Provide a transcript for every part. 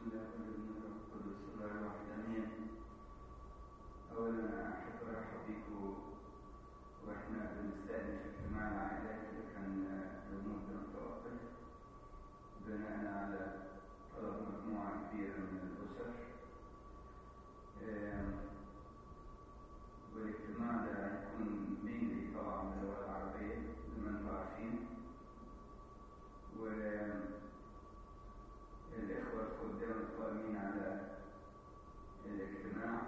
الله والابن والقدس الله الواحد امين اولا احب ارحب بيكم واحنا بنستأنف اجتماع العائلات اللي كان لمدة متوقف بناء على طلب مجموعة كبيرة من الأسر آم، والاجتماع ده هيكون مينلي طبعا باللغة العربية زي ما انتم عارفين والإخوة الخدام القائمين على الاجتماع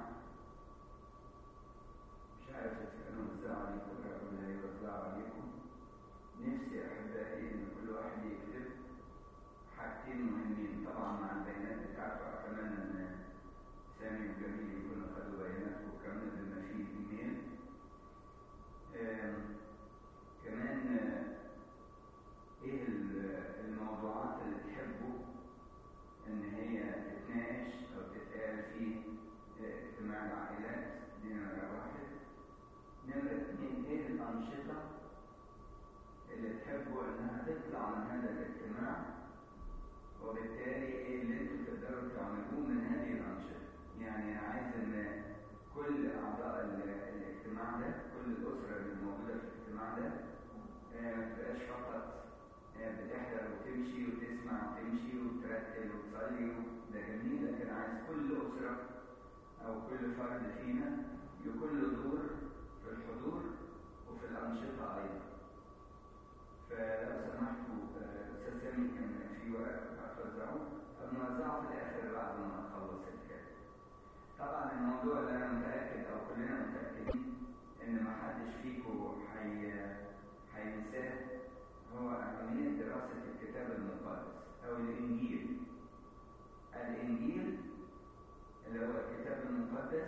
مش عارف إذا كانوا وزعوا عليكم ولا هيوزعوا عليكم نفسي أحبائي إن كل واحد يكتب حاجتين مهمين طبعا مع البيانات بتاعته أتمنى إن سامي وجميل يكونوا خدوا بياناتكم كاملة بما فيه الإيميل آم، كمان آه، إيه ال- الموضوعات اللي تحبوا إن هي تتناقش أو تتقال في آه، اجتماع العائلات دي نمرة واحد نمرة اتنين إيه الأنشطة اللي تحبوا إنها تطلع من هذا الاجتماع وبالتالي ايه اللي انتوا تقدروا تعملوه من هذه الانشطه يعني انا عايز ان كل اعضاء ال- الاجتماع ده كل الاسره اللي موجوده في الاجتماع ده آه، ما تبقاش فقط آه، بتحضر وتمشي وتسمع وتمشي وترتل وتصلي ده جميل لكن عايز كل اسره او كل فرد فينا يكون له دور في الحضور وفي الانشطه ايضا فلو سمحتوا آه، استاذ سامي كان في ورق هتوزعوه طب نوزعه في الاخر بعد ما نخلص الكلام طبعا الموضوع اللي انا متاكد او كلنا متاكدين ان ما حدش فيكم حي... هينساه هو اهميه دراسه الكتاب المقدس او الانجيل الانجيل اللي هو الكتاب المقدس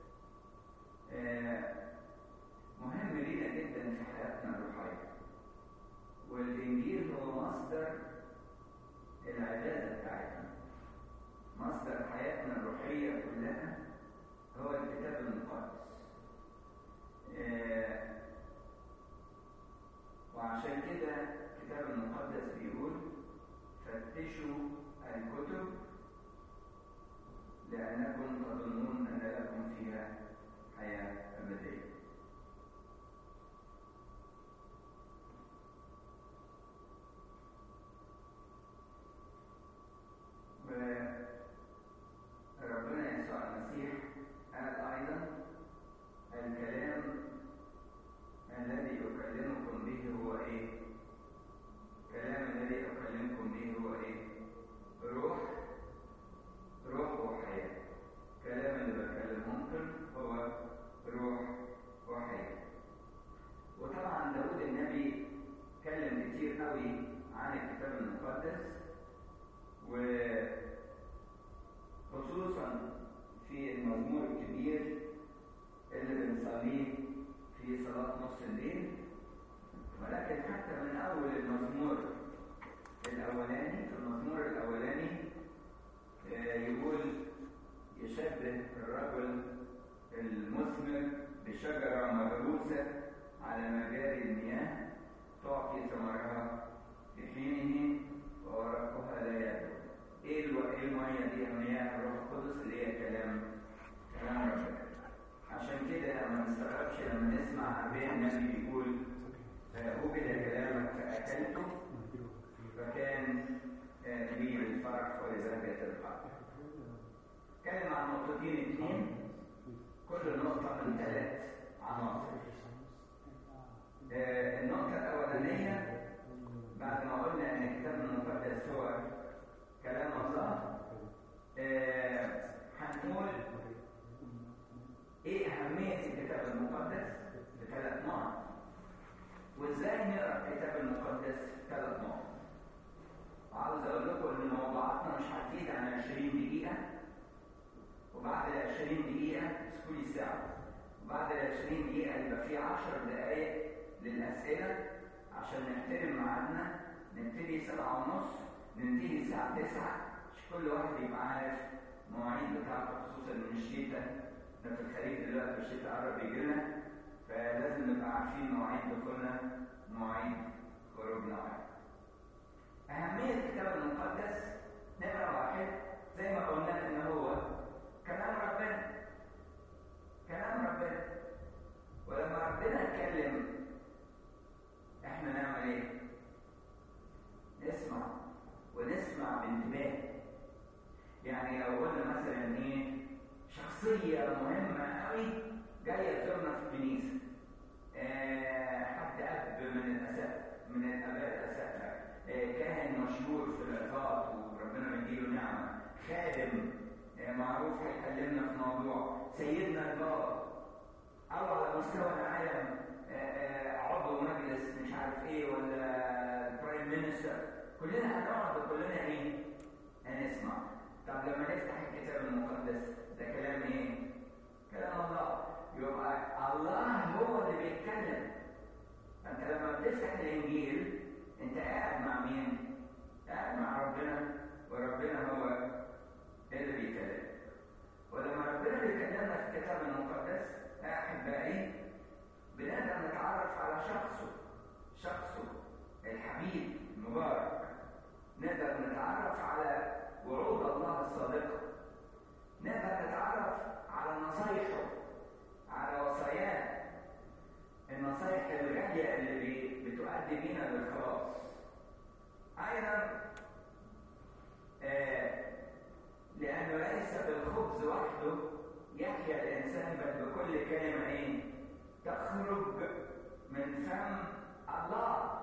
آه، مهم لينا جدا في حياتنا الروحيه والإنجيل هو مصدر العبادة بتاعتنا مصدر حياتنا الروحية كلها هو الكتاب المقدس آه، وعشان كده الكتاب المقدس بيقول فتشوا الكتب لأنكم تظنون أن لكم فيها حياة أبدية وربنا يسوع المسيح قال أيضا الكلام الذي أكلمكم به هو إيه؟ الكلام الذي أكلمكم به هو إيه؟ روح روح وحياة الكلام اللي بكلمكم هو روح وحياة وطبعا داود النبي اتكلم كتير قوي عن الكتاب المقدس وخصوصا في المزمور الكبير اللي بنصليه في صلاة نص الليل ولكن حتى من أول المزمور الأولاني في المزمور الأولاني آه، يقول يشبه الرجل المثمر بشجرة مغروسة على مجاري المياه تعطي ثمرها في حينه وورقها لا يبدو ايه الو... ايه الميه دي مياه الروح القدس اللي هي كلام كلام ربنا عشان كده ما نستغربش لما نسمع ابي النبي بيقول آه، وجد كلامك فاكلته فكان آه، لي الفرح ولذلك القلب اتكلم عن نقطتين اثنين كل نقطه من ثلاث عناصر آه، النقطه الاولانيه بعد ما قلنا ان الكتاب المقدس هو كلام الله آه، هنقول ايه اهميه الكتاب المقدس بثلاث نقط وازاي نقرا الكتاب المقدس في ثلاث نقط وعاوز اقول لكم ان موضوعاتنا مش هتزيد عن 20 دقيقه وبعد ال 20 دقيقه سكولي ساعه وبعد ال 20 دقيقه يبقى في 10 دقائق للاسئله عشان نحترم ميعادنا نبتدي سبعة ونص ننتهي الساعة تسعة مش كل واحد يبقى عارف مواعيد بتاعته خصوصا ان الشتاء ده في الخليج دلوقتي الشتاء قرب يجي لنا فلازم نبقى عارفين مواعيد دخولنا مواعيد خروجنا واحد. أهمية الكتاب المقدس نمرة واحد زي ما ونسمع بانتباه يعني لو قلنا مثلا ايه شخصيه مهمه قوي جايه تزورنا في الكنيسه آه حد اب من الاساتذه من الاباء الاساتذه آه كاهن مشهور في العظات وربنا مديله نعمه خادم آه معروف هيكلمنا في موضوع سيدنا البابا او على مستوى العالم عضو مجلس مش عارف ايه ولا برايم مينستر كلنا هنقعد وكلنا ايه؟ هنسمع طب لما نفتح الكتاب المقدس ده كلام ايه؟ كلام الله يبقى الله هو اللي بيتكلم انت لما بتفتح الانجيل انت قاعد مع مين؟ قاعد مع ربنا وربنا هو اللي بيتكلم ولما ربنا بيكلمنا في الكتاب المقدس احبائي بنقدر نتعرف على شخصه شخصه الحبيب المبارك نقدر نتعرف على وعود الله الصادقة نقدر نتعرف على نصايحه على وصاياه النصايح الغالية اللي بتؤدي بينا للخلاص أيضا آه لأنه ليس بالخبز وحده يحيا الإنسان بل بكل كلمة إيه؟ تخرج من فم الله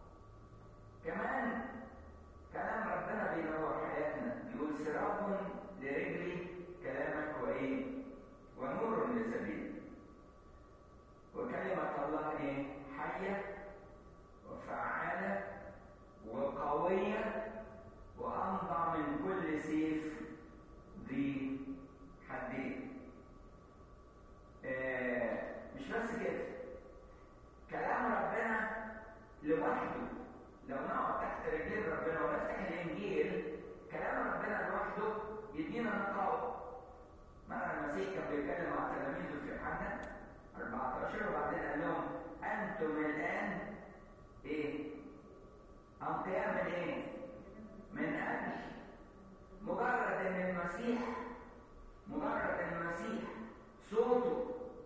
كمان كلام ربنا بينور حياتنا يقول سراب لرجلي كلامك وايه ونور لسبيلي وكلمة الله ايه حية وفعالة وقوية وأمضى من كل سيف ذي حدين آه مش بس كده كلام ربنا لوحده لو نقعد تحت رجلين ربنا ونفتح الانجيل كلام ربنا لوحده يدينا نقاوة مرة المسيح كان بيتكلم مع تلاميذه في يوحنا 14 وبعدين قال لهم انتم الان ايه؟ انقياء من ايه؟ من اجل مجرد ان المسيح مجرد ان المسيح صوته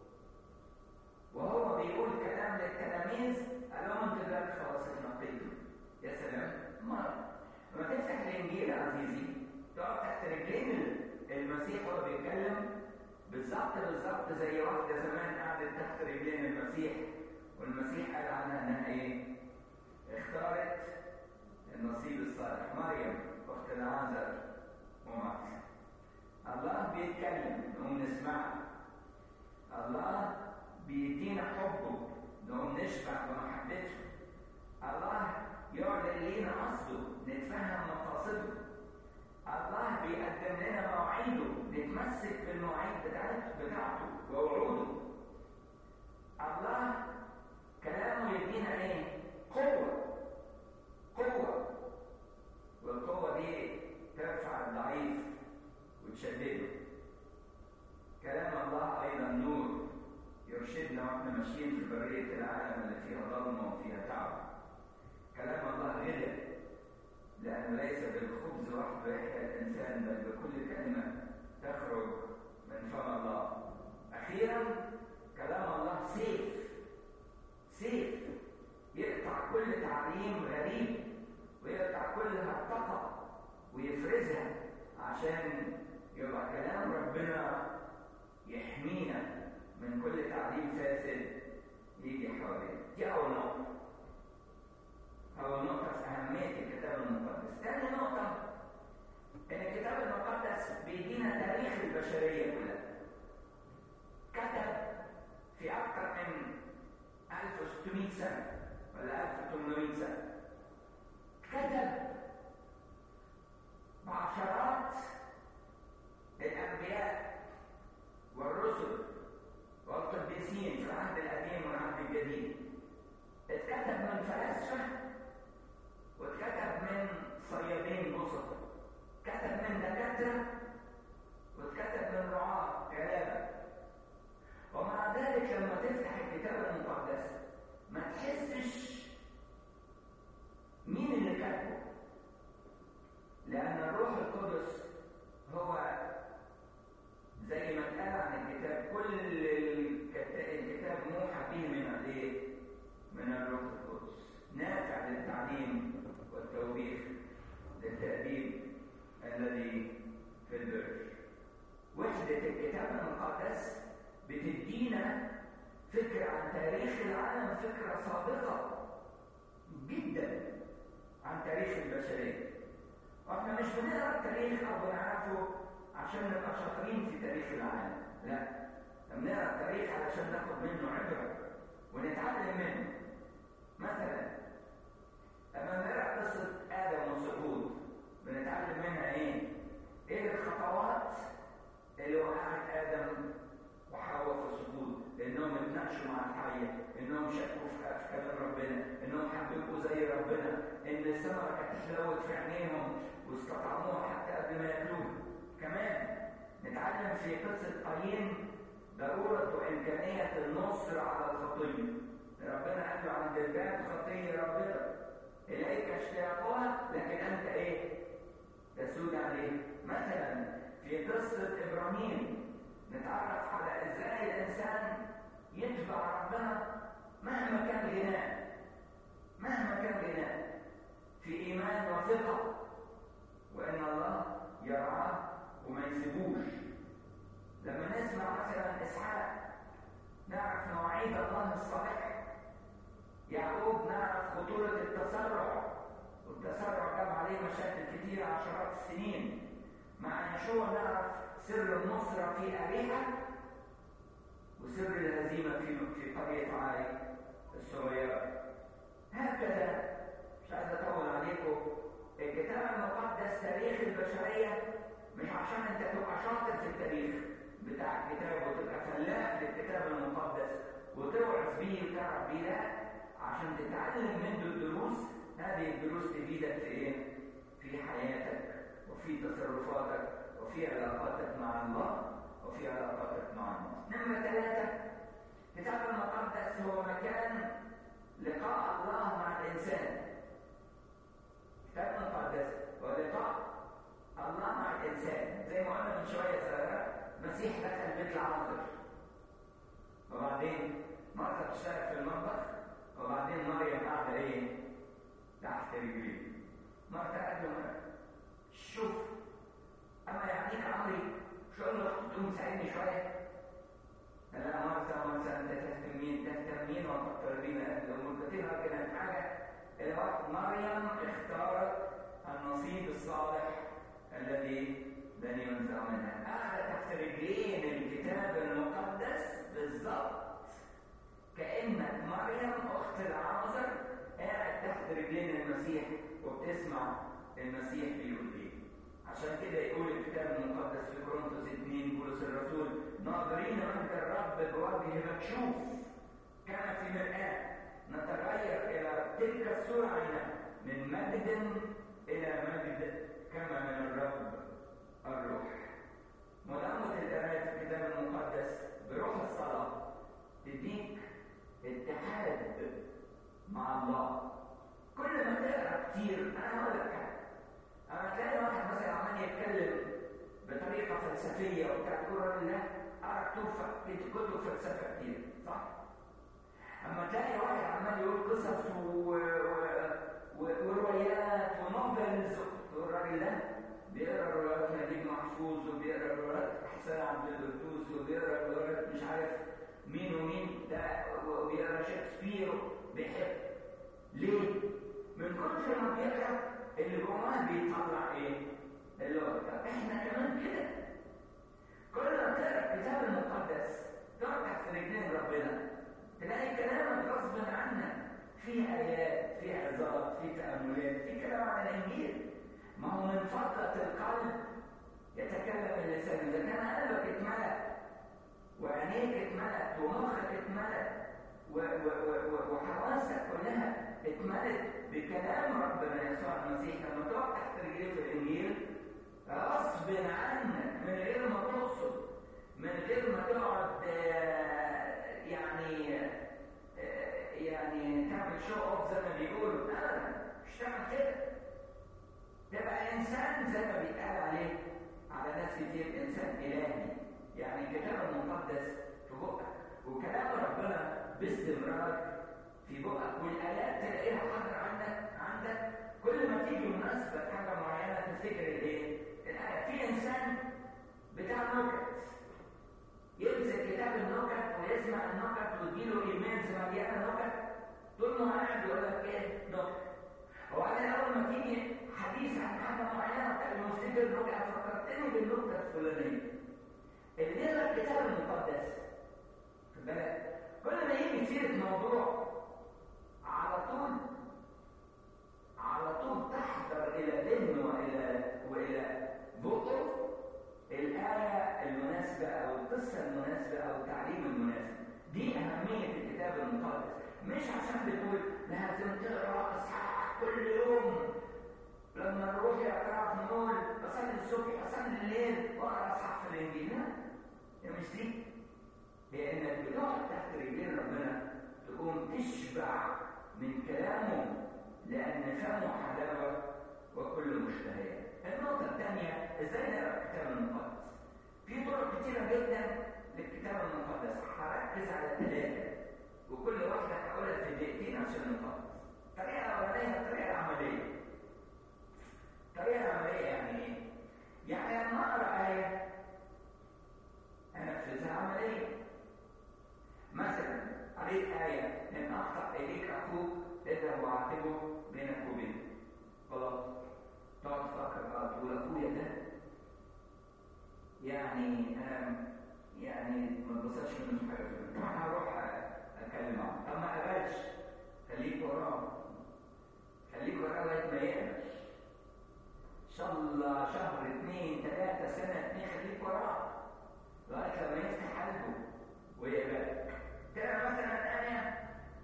وهو بيقول كلام للتلاميذ قال لهم انتوا دلوقتي خلاص اتنقيتوا يا سلام ما لما تفتح الانجيل يا عزيزي تقعد تحت رجلين المسيح وهو بيتكلم بالظبط بالظبط زي واحده زمان قعدت تحت رجلين المسيح والمسيح قال عنها انها ايه؟ اختارت النصيب الصالح مريم اخت العازر ومعصر الله بيتكلم نقوم نسمعه الله بيدينا حبه نقوم نشبع بمحبته الله يعلن لينا قصده نتفهم مقاصده الله بيقدم لنا مواعيده نتمسك بالمواعيد بتاعته بتاعته ووعوده الله كلامه يدينا ايه؟ قوة قوة والقوة دي ترفع الضعيف وتشدده كلام الله أيضا نور يرشدنا واحنا ماشيين في برية العالم اللي فيها ظلمة وفيها تعب كلام الله غنى لأنه ليس بالخبز وحده يحيا الإنسان بل بكل كلمة تخرج من فم الله أخيرا كلام الله سيف سيف يقطع كل تعليم غريب ويقطع كل هرطقة ويفرزها عشان يبقى كلام ربنا يحمينا من كل تعليم فاسد يجي حوالينا دي أول نقطة أول نقطة في أهمية الكتاب المقدس ثاني نقطة إن الكتاب المقدس بيدينا تاريخ البشرية كلها كتب في أكثر من 1600 سنة ولا 1800 سنة كتب بعشرات الأنبياء والرسل والقديسين في العهد القديم والعهد الجديد اتكتب من فلاسفة واتكتب من صيادين بسطة كتب من دكاترة واتكتب من رعاة غلابة ومع ذلك لما تفتح الكتاب المقدس ما تحسش مين اللي كاتبه بنقرا التاريخ او بنعرفه عشان نبقى شاطرين في تاريخ العالم لا بنقرا التاريخ علشان ناخد منه عبره ونتعلم منه مثلا لما نقرا قصه ادم والسقوط بنتعلم منها ايه؟ ايه الخطوات اللي وقعت ادم وحواء في السقوط انهم اتناقشوا مع الحيه انهم شكوا في كلام ربنا انهم حبوا يبقوا زي ربنا ان الثمره كانت تلوت في عينيهم واستطعموها حتى قبل ما ياكلوها كمان نتعلم في قصه قايين ضروره وامكانيه النصر على الخطيه ربنا قال له عند الباب خطيه ربنا اليك اشتياقها لكن انت ايه تسود عليه مثلا في قصه ابراهيم نتعرف على ازاي الانسان يتبع ربنا مهما كان غناه مهما كان غناه في ايمان وثقه وان الله يرعاه وما يسيبوش لما نسمع مثلا اسحاق نعرف مواعيد الله الصالحه يعقوب نعرف خطوره التسرع والتسرع جاب عليه مشاكل كتيره عشرات السنين مع يشوع نعرف سر النصرة في أريحة وسر الهزيمة في في قرية عاي الصغيرة هكذا مش عايز أطول عليكم الكتاب المقدس تاريخ البشرية مش عشان أنت تبقى شاطر في التاريخ بتاع الكتاب وتبقى فلاح للكتاب المقدس وتوعظ بيه وتعرف بيه لا عشان تتعلم منه الدروس هذه الدروس تفيدك في ايه؟ في حياتك وفي تصرفاتك وفي علاقاتك مع الله وفي علاقاتك مع الناس. نمرة ثلاثة الكتاب المقدس هو مكان لقاء الله مع الإنسان. الكتاب المقدس هو لقاء الله مع الإنسان زي ما قلنا من شوية صغيرة المسيح دخل بيت العازر وبعدين مرثا بتشتغل في المطبخ وبعدين مريم قاعدة إيه؟ تحت رجليه. مرثا قال له شوف اما يعنيك امري شو اقول له تقوم تساعدني شويه لا مرسى مرسى انت تهتمين تهتمين وتقتربين الامور كثيرة كانت حاجه الوقت مريم اختارت النصيب الصالح الذي لن ينزع منها قاعده تحت رجلين الكتاب المقدس بالضبط كانك مريم اخت العازر قاعد تحت رجلين المسيح وبتسمع المسيح بيقول ايه عشان كده يقول الكتاب المقدس في كورنثوس 2 بولس الرسول ناظرين مجد الرب بوجه مكشوف كما في مرآة نتغير إلى تلك الصورة عينها من مجد إلى مجد كما من الرب الروح ملامة القراءة في الكتاب المقدس بروح الصلاة تديك اتحاد مع الله كل ما تقرا كتير انا هقول لك حاجه اما تلاقي واحد مثلا عمال يتكلم بطريقه فلسفيه وبتاع تقول الراجل ده قرا كتب كتب فلسفه كتير صح؟ اما تلاقي واحد عمال يقول قصص و... و... وروايات ونوفلز تقول الراجل ده بيقرا روايات نجيب محفوظ وبيقرا روايات حسين عبد القدوس وبيقرا روايات مش عارف مين ومين ده وبيقرا شكسبير بيحب ليه؟ من كتر ما بيقرا اللي جواه بيطلع ايه؟ اللي هو احنا كمان كده كل ما تقرا الكتاب المقدس تقعد تحت رجلين ربنا تلاقي كلامك غصب عنك فيه ايات فيه عظات فيه تاملات فيه كلام عن الانجيل ما هو من فضله القلب يتكلم اللسان اذا كان قلبك اتملأ وعينيك اتملأت ومخك اتملأ وحواسك كلها اتملت بكلام ربنا يسوع المسيح لما تقعد تحت رجليه في الانجيل غصب عنك من غير ما تقصد من غير ما تقعد يعني يعني تعمل شو اوف زي ما بيقولوا ابدا مش تعمل كده تبقى انسان زي ما بيتقال عليه على ناس كتير انسان الهي يعني الكتاب المقدس في بقك وكلام ربنا باستمرار في بقك والايات تلاقيها حاضره عندك عندك كل ما تيجي مناسبه حاجه معينه تفتكر الايه؟ الايه في انسان بتاع نكت يمسك كتاب النكت ويسمع النكت وتجيله ايميلز مليانه نكت طول ما قاعد يقول لك ايه؟ نكت وبعدين اول ما تيجي حديث عن حاجه معينه بالك كل ما يجي سيره موضوع على طول على طول تحضر الى ذهنه والى والى بقه الايه المناسبه او القصه المناسبه او التعليم المناسب دي اهميه الكتاب المقدس مش عشان بتقول لازم تقرا اصحاح كل يوم لما نروح اعتراف نقول اصلي الصبح اصلي الليل واقرا اصحاح في الانجيل لا هي مش دي هي انك بتقعد تحت رجلين ربنا تقوم تشبع من كلامه لان فمه حلاوه وكل مشتهيات النقطه الثانيه ازاي نقرا الكتاب المقدس في طرق كتيره جدا للكتاب المقدس هركز على ثلاثه وكل واحده هقولها في دقيقتين عشان نخلص الطريقه الاولانيه الطريقه العمليه الطريقه العمليه يعني ايه؟ يعني لما اقرا ايه انفذها عمليا مثلا قريت آية إن أخطأ إليك أخوك اذهب وعاتبه بينك وبينه خلاص تقعد تفكر بقى تقول أخويا ده يعني أنا يعني ما اتبسطش منه في حاجة طبعا هروح أتكلم معاه طب ما قبلش خليك وراه خليك وراه لغاية ما يقبل إن شاء الله شهر اثنين ثلاثة سنة اثنين خليك وراه لغاية لما يفتح قلبه ويقبلك ترى مثلا انا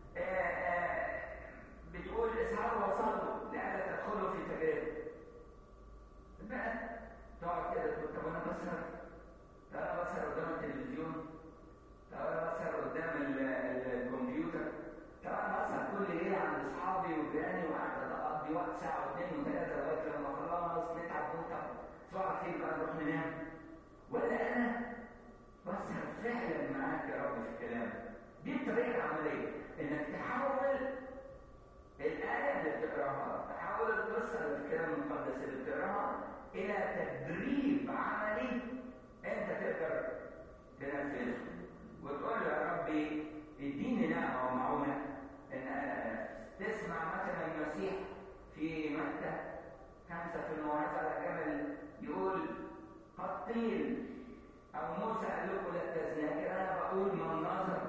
بتقول اسهروا وصلوا لئلا تدخلوا في تجارب بقى تقعد كده تقول طب انا بسهر طب انا بسهر قدام التلفزيون طب انا بسهر قدام الكمبيوتر طب انا بسهر كل ليله عند اصحابي وجيراني وقاعد اقضي وقت ساعه واثنين وثلاثه لغايه لما خلاص نتعب ونتعب صباح الخير بقى نروح ننام ولا انا بسهر فعلا معاك يا رب في كلامك دي الطريقة العملية انك تحول الآية اللي بتقراها تحول القصة اللي في الكلام المقدس اللي بتقراها إلى تدريب عملي أنت تقدر تنفذه وتقول يا ربي اديني نعمة ومعونة إن أنا تسمع مثلا المسيح في متى خمسة في الموعظة على جبل يقول قد قيل أو موسى قال لكم لا تزنى لكن أنا بقول من نظر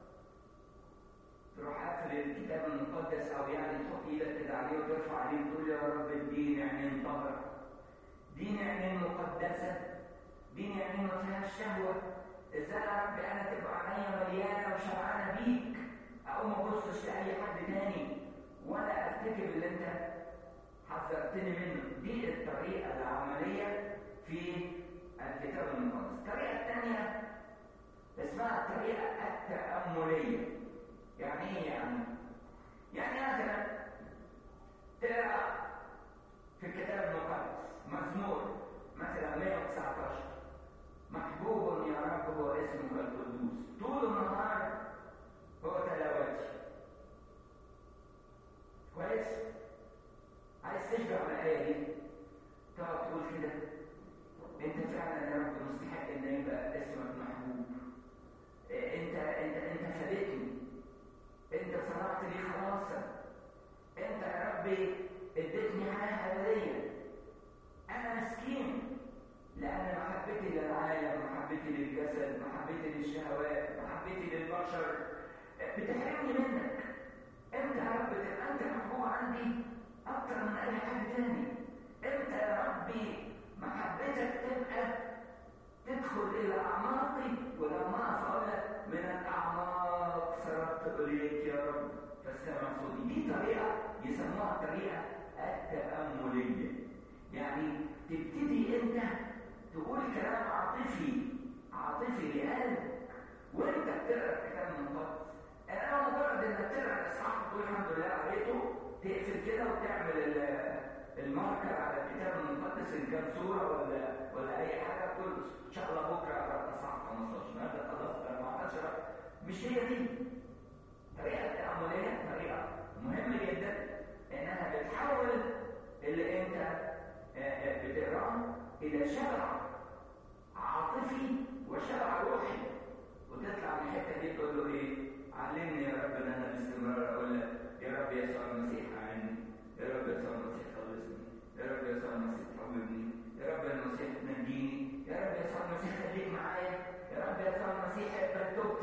تروح قافل الكتاب المقدس او يعني تحط ايدك كده عليه وترفع عليه وتقول يا رب اديني عينين طاهره اديني عينين مقدسه اديني عينين ما فيهاش شهوه ازاي يا رب انا تبقى عينيا مليانه وشبعانه بيك اقوم ما ابصش لاي حد تاني ولا ارتكب اللي انت حذرتني منه دي الطريقه العمليه في الكتاب المقدس الطريقه الثانيه اسمها الطريقه التامليه يعني ايه يعني؟ يعني مثلا تقرا في الكتاب المقدس مزمور مثلا 119 محبوب يا رب هو اسمك القدوس طول النهار هو تلاوتي كويس؟ عايز تشبع الآية دي تقعد تقول كده انت فعلا يا رب مستحق ان يبقى اسمك محبوب انت انت انت فادتني انت صنعت لي خلاصا انت يا ربي اديتني حياه ابديه انا مسكين لان محبتي للعالم محبتي للجسد محبتي للشهوات محبتي للبشر بتحرمني منك انت يا رب تبقى انت محبوب عندي اكتر من اي حد تاني انت يا ربي محبتك تبقى تدخل الى اعماقي ولما اقول لك من الاعماق صرفت اليك يا رب فاستمع صوتي دي طريقه يسموها الطريقه التامليه يعني تبتدي انت تقول كلام عاطفي عاطفي لقلبك وانت بتقرا الكتاب المقدس انا مجرد انك تقرا الاصحاح تقول الحمد لله قريته تقفل كده وتعمل الماركر على الكتاب المقدس ان كان صوره ولا ولا اي حاجه تقول ان شاء الله بكره اقرا الاصحاح 15 النهارده خلاص 14 مش هي دي الطريقه التامليه طريقه مهمه جدا انها بتحول اللي انت بتقراه الى شبع عاطفي وشبع روحي وتطلع من الحته دي تقول له ايه؟ علمني يا رب ان انا باستمرار اقول لك يا رب يسوع المسيح عني يا رب يسوع المسيح خلصني يا رب يسوع المسيح حببني يا رب المسيح نجيني يا رب يسوع المسيح خليك معايا يا رب يسوع المسيح اقبل توبتي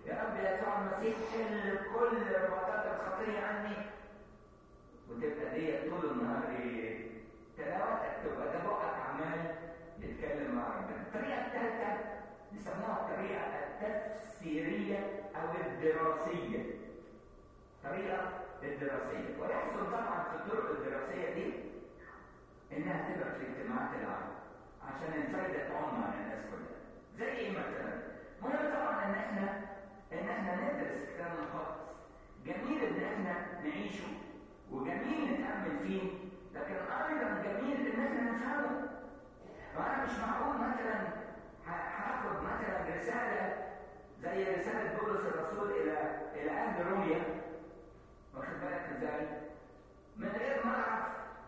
يا رب يسوع المسيح حل كل رباطات الخطيه عني وتبقى دي طول النهار ايه؟ تلاوتك تبقى ده بقك عمال يتكلم مع ربنا. الطريقه الثالثه بيسموها الطريقه التفسيريه او الدراسيه. الطريقه الدراسيه ويحصل طبعا في الطرق الدراسيه دي انها تبقى في اجتماعات العالم عشان الفايده تعم على الناس كلها. زي ايه مثلا؟ مهم طبعا ان احنا ان احنا ندرس الكلام المقدس. جميل ان احنا نعيشه وجميل نتأمل فيه لكن أيضا جميل إن احنا نفهمه وأنا مش معقول مثلا هاخد مثلا رسالة زي رسالة بولس الرسول إلى إلى أهل روميا واخد بالك إزاي؟ من غير ما أعرف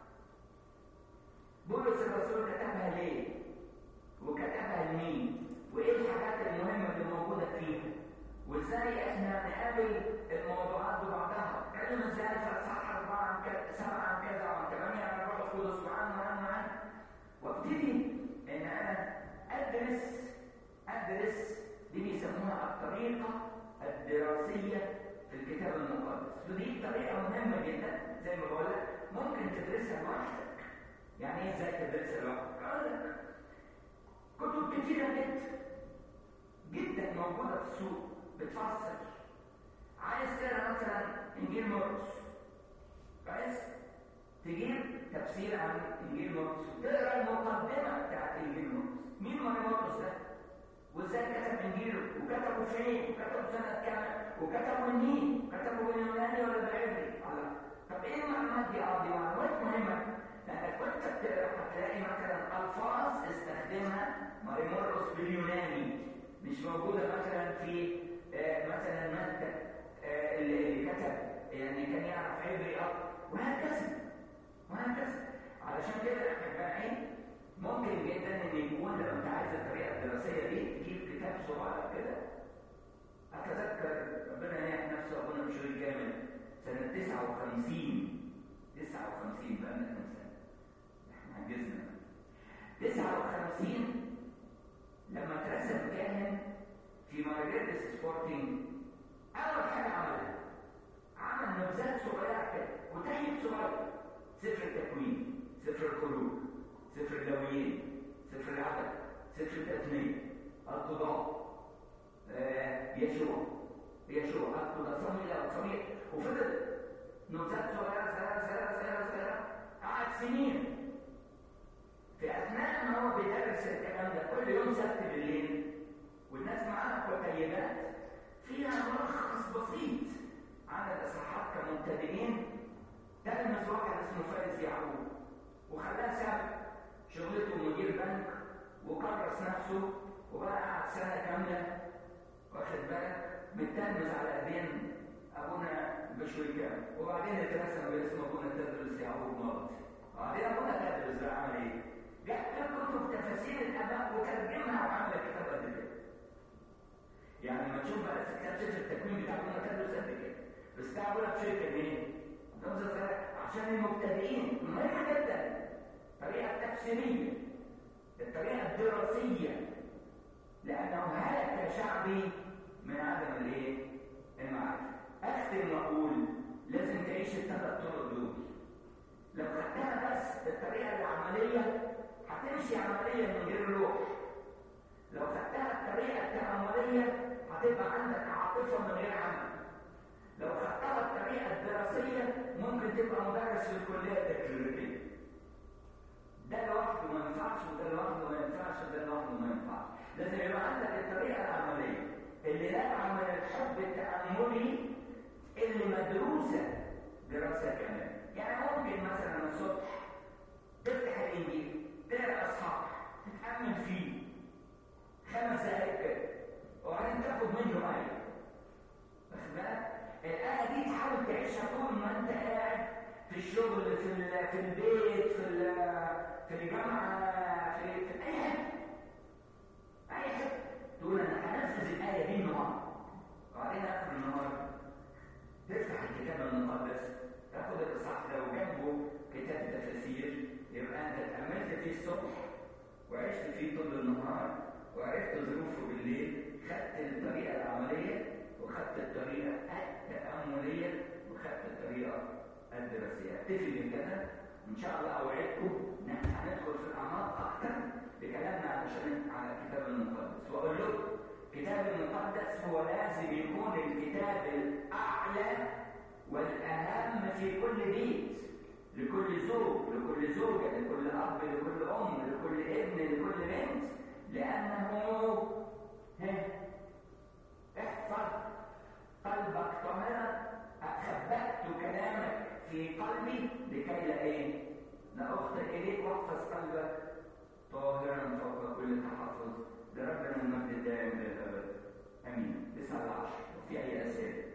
بولس الرسول كتبها ليه؟ وكتبها لمين؟ وإيه الحاجات المهمة اللي موجودة فيها؟ وإزاي إحنا نقابل الموضوعات ببعضها؟ اتكلم إزاي في الأصحاح أربعة عن كذا سبعة عن كذا وعن ثمانية عن الروح القدس وعن وعن وعن وابتدي إن أنا أدرس أدرس دي بيسموها الطريقة الدراسية في الكتاب المقدس ودي طريقة مهمة جدا زي ما بقول لك ممكن تدرسها لوحدك يعني ايه ازاي تدرسها لوحدك؟ اقول لك كتب كتيرة جدا جدا موجودة في السوق بتفسر عايز تقرا مثلا انجيل مرقس كويس تجيب تفسير عن انجيل مرقس وتقرا المقدمه بتاعت انجيل مرقس مين ماري مرقس ده وازاي كتب انجيله وكتبه فين وكتبه سنه كام وكتبه لمين كتبه باليوناني ولا بالعبري الله طب ايه المعلومات دي اه دي معلومات مهمه لانك وانت بتقرا هتلاقي مثلا الفاظ استخدمها ماري مرقس باليوناني مش موجوده مثلا في آه مثلا متى آه اللي كتب يعني كان يعرف عبري اكتر وهكذا وهكذا علشان كده احبائي ممكن جدا ان يكون لو انت عايز الطريقه الدراسيه دي تجيب كتاب صغير كده اتذكر ربنا ينعم نفسه ابونا بشوي كامل سنه 59 59 بقى لنا كام سنه احنا عجزنا 59 لما اترسم كاهن في مارجريتس سبورتنج اول حاجه عملها عمل نبذات صغيره كده وتهيئ صغير سفر التكوين سفر الخروج سفر اللاويين سفر العدد سفر التثنيه القضاء آه يشوع يشوع القضاء صمويل صمويل وفضل نبذات صغيره صغيره صغيره صغيره صغيره قعد سنين في اثناء ما هو بيدرس الكلام ده كل يوم سبت بالليل والناس معاها كتيبات فيها ملخص بسيط عن الاصحاحات كمبتدئين تلمس واحد اسمه فارس يعقوب وخلاه ساب شغلته مدير بنك وكرس نفسه وبقى قعد سنه كامله واخد بالك متلمذ على ايدين ابونا بشويكا وبعدين اترسم باسم ابونا تدرس يعقوب مرض وبعدين ابونا تدرس بقى عمل ايه؟ جاب كتب تفاسير الاباء وترجمها وعمل كتاب قد كده يعني لما تشوف بقى كتاب سفر التكوين بتاع ابونا تدرس قد كده بس بتاع ابونا بشويكا ايه؟ عشان المبتدئين مهم جدا الطريقه التفسيريه الطريقه الدراسيه لانه هلك شعبي من عدم الايه؟ المعرفه اختم واقول لازم تعيش الثلاث طرق دول لو خدتها بس بالطريقه العمليه هتمشي عمليا من غير روح لو خدتها بالطريقه التامليه هتبقى عندك عاطفه من غير عمل لو خدتها بالطريقه الدراسيه ممكن تبقى مدرس في الكليه التكليفيه ده لوحده ما ينفعش وده لوحده ما ينفعش وده لوحده ما ينفعش لازم يبقى عندك الطريقه العمليه اللي نابعه من الحب التاملي اللي مدروسه دراسه كمان يعني ممكن مثلا الصبح تفتح الانجيل تقرا اصحاح تتامل فيه خمس دقائق كده وبعدين تاخد منه ايه واخد بالك الآية دي تحاول تعيشها طول ما أنت قاعد في الشغل في في البيت في في الجامعة في, في أي حتة أي حتة تقول أنا هنفذ الآية دي النهاردة وبعدين آخر النهار تفتح الكتاب المقدس تاخد الإصحاح ده وجنبه كتاب تفاسير يبقى أنت اتأملت فيه الصبح وعشت فيه طول النهار وعرفت ظروفه بالليل خدت الطريقة العملية وخدت الطريقة التأملية وخدت الطريقة الدراسية اكتفي بكده ان شاء الله اوعدكم ان احنا هندخل في الاعماق اكتر بكلامنا علشان على الكتاب المقدس واقول لكم الكتاب المقدس هو لازم يكون الكتاب الاعلى والاهم في كل بيت لكل زوج لكل زوجه لكل اب لكل ام لكل ابن لكل بنت لانه ها احفظ قلبك طاهرا خبأت كلامك في قلبي لكي لا ايه؟ لا اخطئ اليك واحفظ قلبك طاهرا فوق كل تحفظ لربنا المجد الدائم للابد امين تسعة العشر وفي اي اسئله؟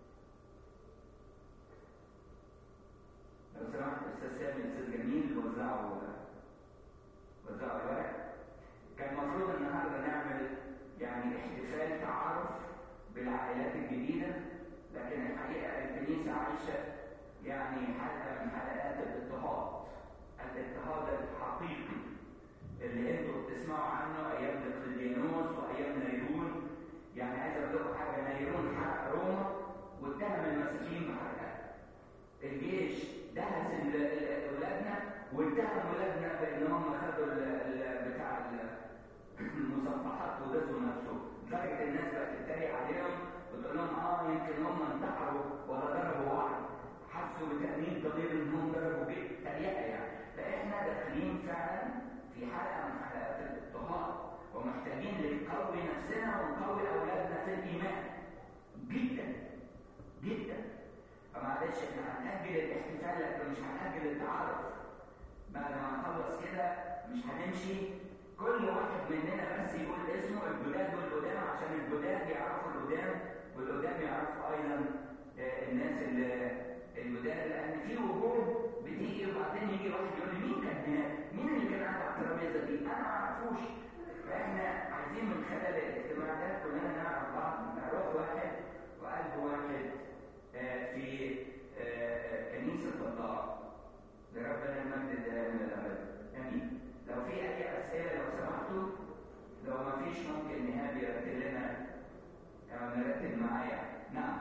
لو سمحت استاذ سامي استاذ جميل وزعوا وزعوا الورق كان المفروض النهارده نعمل يعني احتفال تعارف بالعائلات الجديده لكن الحقيقه الكنيسه عايشه يعني حلقه من حلقات الاضطهاد الاضطهاد الحقيقي اللي انتوا بتسمعوا عنه ايام دقلديانوس وايام نيرون يعني عايز اقول لكم حاجه نيرون حرق روما واتهم المسيحيين بحرقها الجيش دهس اولادنا واتهم ولادنا بان هم خدوا بتاع المصفحات ودسوا نفسهم لدرجه الناس بقت تتريق عليهم وتقول لهم اه يمكن هم انتحروا ولا ضربوا بعض حسوا بتأنيب ضمير انهم ضربوا بيه تريقه يعني فاحنا داخلين فعلا في حلقه من حلقات الاضطهاد ومحتاجين نقوي نفسنا ونقوي اولادنا في الايمان جدا جدا فمعلش احنا هنأجل الاحتفال لكن مش هنأجل التعارف بعد ما نخلص كده مش هنمشي كل واحد مننا بس يقول اسمه الجداد والقدام عشان الجداد يعرفوا القدام والقدام يعرفوا ايضا الناس الجداد لان في وجوه بتيجي وبعدين يجي واحد يقول لي مين كان هناك؟ مين اللي كان قاعد على الترابيزه دي؟ انا ما اعرفوش فاحنا عايزين من خلال الاجتماع ده كلنا نعرف بعض روح واحد وقلب واحد في كنيسه الله لربنا المجد دائما الابد امين لو في اي اسئله لو سمحتوا لو ما فيش ممكن نهاب يرتب لنا او نرتب معايا نعم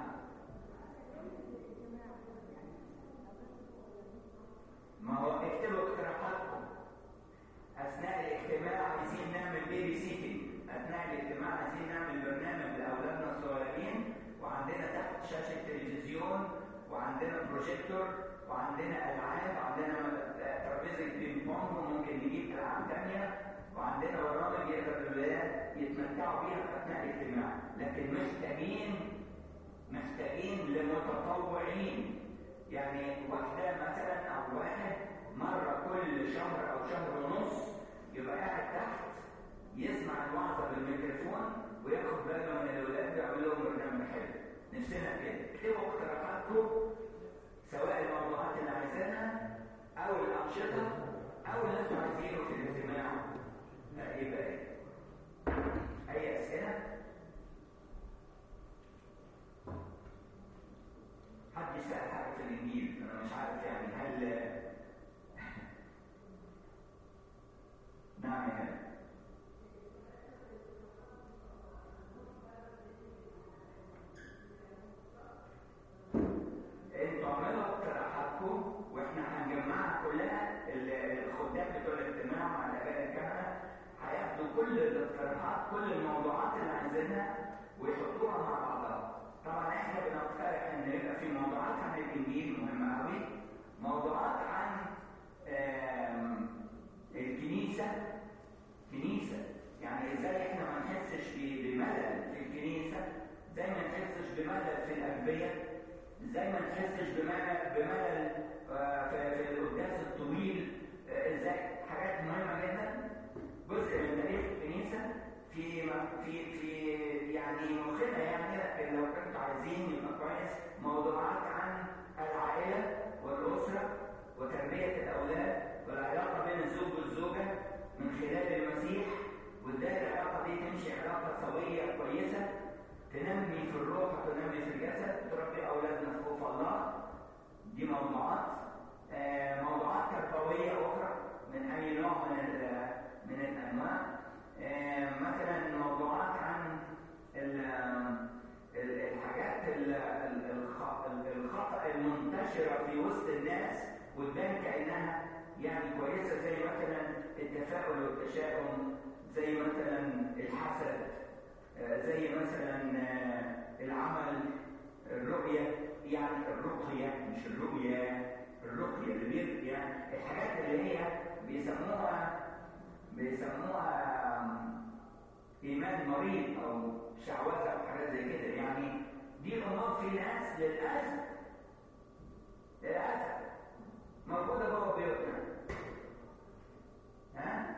ما هو اكتبوا اقتراحاتكم اثناء الاجتماع عايزين نعمل بيبي سيتنج اثناء الاجتماع عايزين نعمل برنامج لاولادنا الصغيرين وعندنا تحت شاشه تلفزيون وعندنا بروجيكتور وعندنا العاب وعندنا ترابيزه بينج بونج وممكن نجيب العاب ثانيه وعندنا برامج يقدر الولاد يتمتعوا بيها اثناء الاجتماع لكن محتاجين محتاجين لمتطوعين يعني واحده مثلا او واحد مره كل شهر او شهر ونص يبقى قاعد تحت يسمع الوعظه بالميكروفون وياخد باله من الاولاد ويعمل لهم برنامج حلو نفسنا كده اكتبوا اقتراحاتكم سواء الموضوعات اللي عايزينها او الانشطه او اللي انتوا عايزينه في الاجتماع يبقى ايه اي اسئله حد يسال حاجه في الانجيل انا مش عارف يعني هل نعم يا انتوا اعملوا اقتراحاتكم واحنا هنجمعها كلها الخدام بتوع الاجتماع مع الاباء الكهنه هياخدوا كل الاقتراحات كل الموضوعات اللي عايزينها ويحطوها مع بعضها طبعا احنا بنقترح ان يبقى في موضوعات عن الانجيل مهمه قوي موضوعات عن الكنيسه كنيسه يعني ازاي احنا ما نحسش بملل في الكنيسه ازاي ما نحسش بملل في الانبياء ازاي ما نحسش بملل بملل في القداس الطويل ازاي حاجات مهمه جدا جزء من تاريخ الكنيسه في في في يعني مخنا يعني لكن لو كنتوا عايزين يبقى كويس موضوعات عن العائله والاسره وتربيه الاولاد والعلاقه بين الزوج والزوجه من خلال المسيح وازاي العلاقه دي تمشي علاقه سويه كويسه تنمي في الروح وتنمي في الجسد تربي اولادنا في خوف الله دي موضوعات آه موضوعات تربويه اخرى من اي نوع من التفاؤل والتشاؤم زي مثلا الحسد زي مثلا العمل الرؤية يعني الرقية مش الرؤية الرقية اللي بيرقية يعني الحاجات اللي هي بيسموها بيسموها إيمان مريض أو شعوذة أو حاجات زي كده يعني دي أمور في ناس للأسف للأسف موجودة جوه بيوتنا ها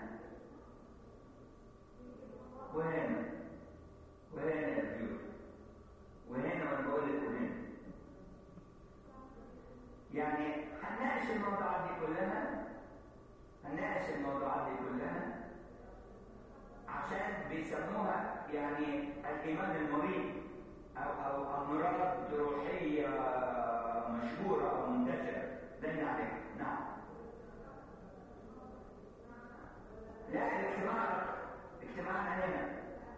وهنا وهنا البيوت وهنا وانا بقول لك وهنا يعني هنناقش الموضوعات دي كلها هنناقش الموضوعات دي كلها عشان بيسموها يعني الايمان المريض او او امراض روحيه مشهوره او منتشره ده اللي عليها نعم لا الاجتماع اجتماعنا هنا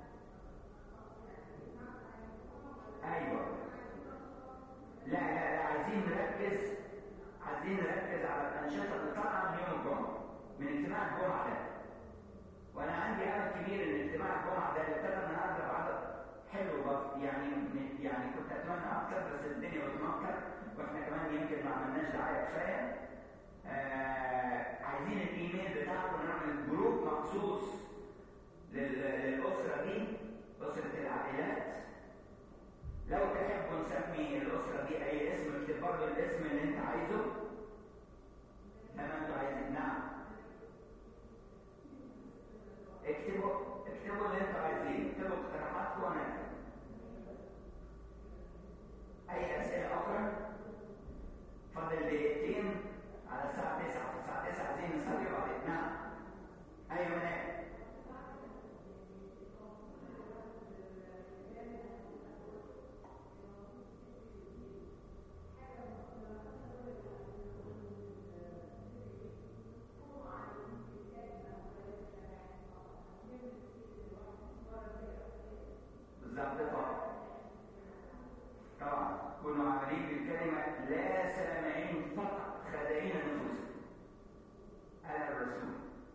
ايوه لا لا لا عايزين نركز عايزين نركز على الانشطه اللي طالعه من يوم الجمعه من اجتماع الجمعه ده وانا عندي امل كبير ان اجتماع الجمعه ده اللي ابتدى النهارده بعدد حلو بس يعني يعني كنت اتمنى اكتر بس الدنيا بتمطر واحنا كمان يمكن ما عملناش دعايه كفايه آه عايزين الايميل بتاعكم نعمل جروب مخصوص للاسره دي اسره العائلات لو تحبوا نسمي الاسره دي اي اسم اكتب برضه الاسم اللي انت عايزه لما انتوا عايزين نعم اكتبوا اكتبوا اللي انتوا عايزينه اكتبوا اقتراحاتكم وانا اكتب اي اسئله اخرى فاضل دقيقتين على الساعه 9 الساعه 9 عايزين نصلي وبعدين نعم ايوه منال بالظبط طبعا طبعا كونوا عاملين بالكلمة لا سامعين فقط خادعين نفوسهم أنا الرسول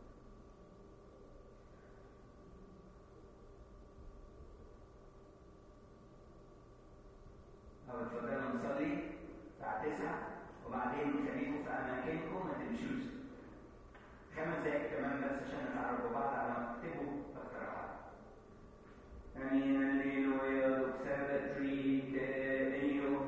أو اتفضلوا نصلي الساعة 9 وبعدين خليكم في أماكنكم ما تمشوش خمس دقايق كمان بس عشان نتعرفوا بعض على ما تكتبوا اقتراحات Amin, Alleluia, observatory, Dio.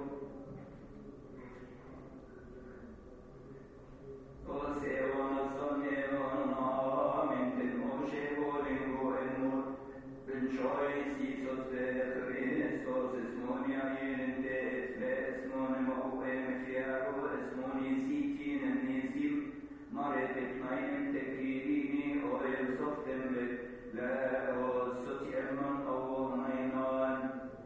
Cose ono sonne ono mente moshe volingo emur, Benchoi si soste Christos esmonia yenente et esmon mo em fiaro esmoni sitin nisim, mare teknaim tekirini oel softembe, la o soti emon o mainon.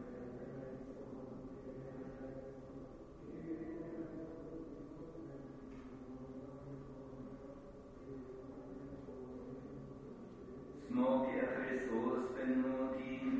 Smoke يا Christus بنوتين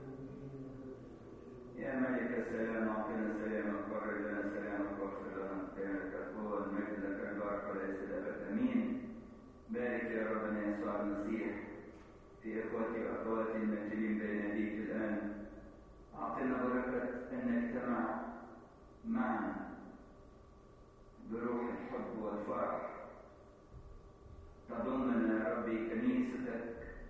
يا ملك السلام اعطنا سلامك قرر لنا سلامك واغفر لنا خطايانا القوة المجد لك البركة وليس الابد امين بارك يا ربنا يسوع المسيح في اخوتي واخواتي المنزلين بين يديك الان اعطنا بركة ان نجتمع معا بروح الحب والفرح تضمنا يا ربي كنيستك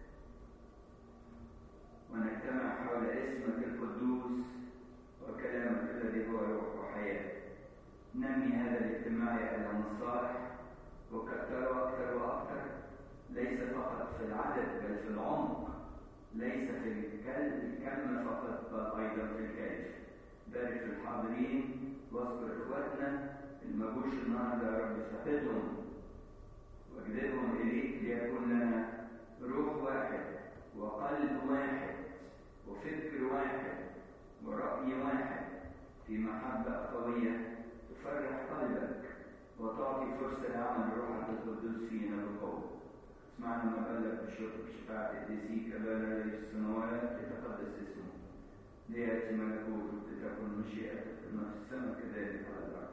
ونجتمع حول اسمك القدوس وكلامك الذي هو روح وحياة نمي هذا الاجتماع يا إله الصالح وكثره أكثر وأكثر ليس فقط في العدد بل في العمق ليس في الكلمة فقط بل أيضا في الكيف بارك في الحاضرين واذكر إخواتنا المجوش النهارده يا رب فقدهم واجذبهم إليك ليكون لنا روح واحد وقلب واحد وفكر واحد ورأي واحد في محبة قوية تفرح قلبك وتعطي فرصة لعمل روحك القدوس فينا بقوة اسمعنا ما قالك بشكر شفاعة قديسيك أبانا في السماوات لتقدس اسمه ليأتي ملكوتك لتكن مشيئتك كما في السماء كذلك على الأرض